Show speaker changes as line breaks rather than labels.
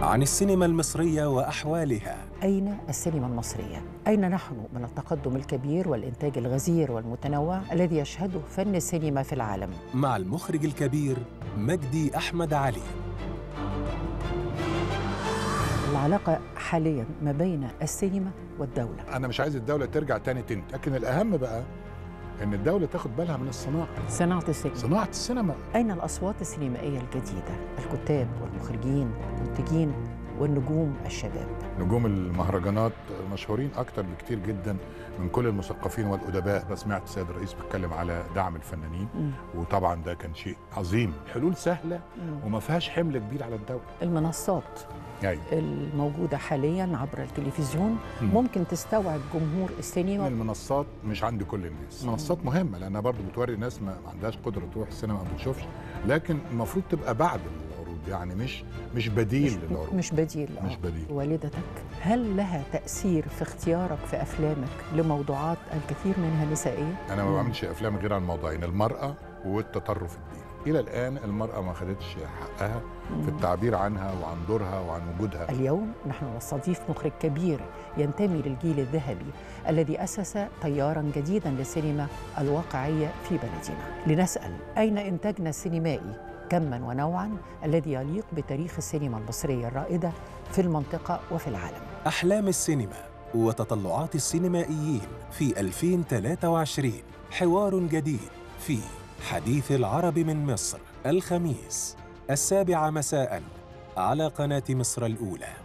عن السينما المصرية وأحوالها
أين السينما المصرية؟ أين نحن من التقدم الكبير والإنتاج الغزير والمتنوع الذي يشهده فن السينما في العالم؟
مع المخرج الكبير مجدي أحمد علي
العلاقة حاليا ما بين السينما والدولة
انا مش عايز الدوله ترجع تاني تنتج لكن الاهم بقى ان الدوله تاخد بالها من الصناعه
صناعة السينما
صناعه السينما
أين الأصوات السينمائية الجديدة؟ الكتاب والمخرجين والمنتجين والنجوم الشباب
نجوم المهرجانات مشهورين اكتر بكتير جدا من كل المثقفين والادباء انا سمعت السيد الرئيس بيتكلم على دعم الفنانين
مم.
وطبعا ده كان شيء عظيم حلول سهله
مم.
وما فيهاش حمل كبير على الدوله
المنصات
يعني
الموجودة حاليا عبر التلفزيون
مم.
ممكن تستوعب جمهور السينما
المنصات مش عند كل الناس المنصات مهمه لانها برضو بتوري ناس ما ما عندهاش قدره تروح السينما ما بتشوفش لكن المفروض تبقى بعد العروض يعني مش مش بديل
مش,
للعروض
مش بديل آه.
مش بديل
والدتك هل لها تأثير في اختيارك في أفلامك لموضوعات الكثير منها نسائية؟
انا ما
مم.
بعملش افلام غير عن موضوعين المراه والتطرف الديني الى الان المراه ما خدتش حقها في التعبير عنها وعن دورها وعن وجودها
اليوم نحن نستضيف مخرج كبير ينتمي للجيل الذهبي الذي أسس تيارا جديدا للسينما الواقعية في بلدنا لنسأل أين إنتاجنا السينمائي كما ونوعا الذي يليق بتاريخ السينما المصرية الرائدة في المنطقة وفي العالم
أحلام السينما وتطلعات السينمائيين في 2023 حوار جديد في حديث العرب من مصر الخميس السابعة مساء على قناة مصر الأولى